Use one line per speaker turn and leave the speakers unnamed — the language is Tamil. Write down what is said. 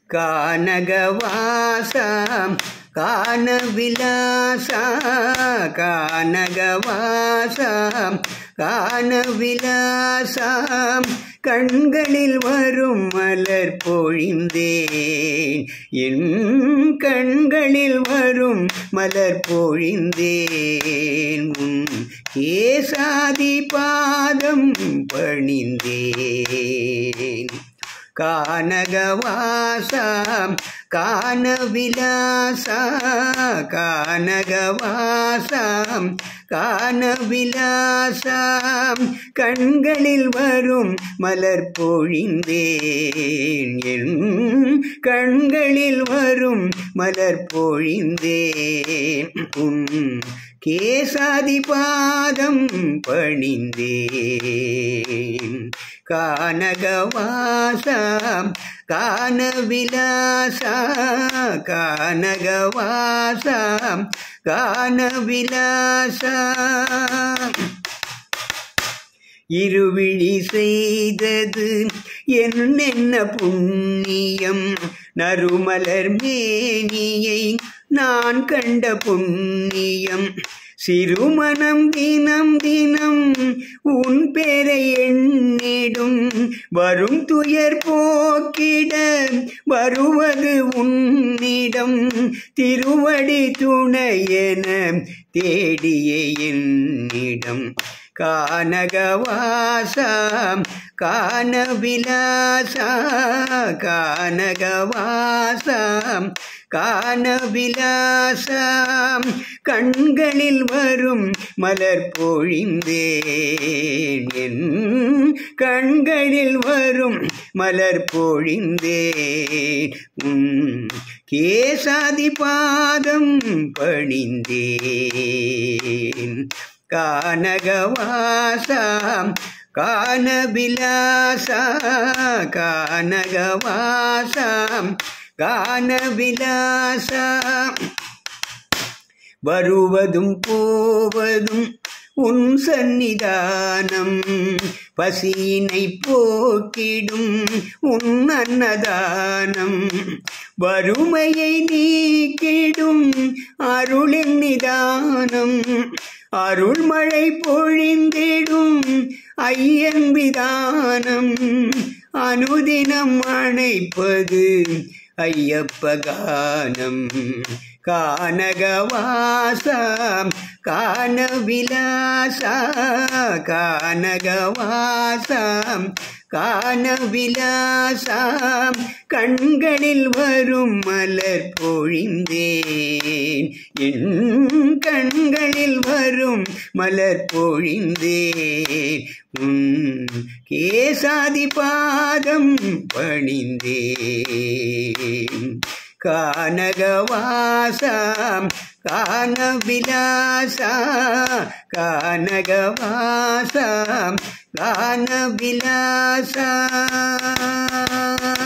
கானகவாசம் கானவிலாசா கானகவாசம் கானவிலாசம் கண்களில் வரும் மலர் பொழிந்தேன் என் கண்களில் வரும் மலர் பொழிந்தேன் உன் கேசாதி பாதம் பணிந்தேன் கானகவாசம் கானவிலாசா கானகவாசம் கானவிலாசம் கண்களில் வரும் மலர் பொழிந்தேன் என் கண்களில் வரும் மலர் பொழிந்தேன் உன் கேசாதி பாதம் பணிந்தேன் கானகவாசம் கானவிலாசா கானகவாசம் கானவிலாசா இருவிழி செய்தது என்னென்ன புண்ணியம் நறுமலர் மேனியை நான் கண்ட புண்ணியம் சிறுமணம் தினம் தினம் உன் பேரை எண்ணிடும் வரும் துயர் போக்கிட வருவது உன்னிடம் திருவடி துணையென தேடிய என்னிடம் கானகவாசம் கானவிலாசா கானகவாசம் கானவிலாசம் கண்களில் வரும் மலர் பொழிந்தேன் என் கண்களில் வரும் மலர் பொழிந்தேன் உன் கேசாதி பாதம் பணிந்தேன் கானகவாசம் கானவிலாசா கானகவாசம் கானவிலாசா வருவதும் போவதும் உன் சந்நிதானம் பசியினை போக்கிடும் உன் அன்னதானம் வறுமையை நீக்கிடும் அருளின் நிதானம் அருள்மழை பொழிந்திடும் ஐயன் விதானம் அனுதினம் அணைப்பது ஐயப்பகானம் கானகவாசம் கானவிலாசா கானகவாசம் கானவிலாசம் கண்களில் வரும் மலர் பொழிந்தேன் என் கண்களில் வரும் மலர் பொழிந்தேன் உன் கேசாதி பாதம் பணிந்தேன் கானகவாசம் கானவிலாசா கானகவாசம் கானவிலாசா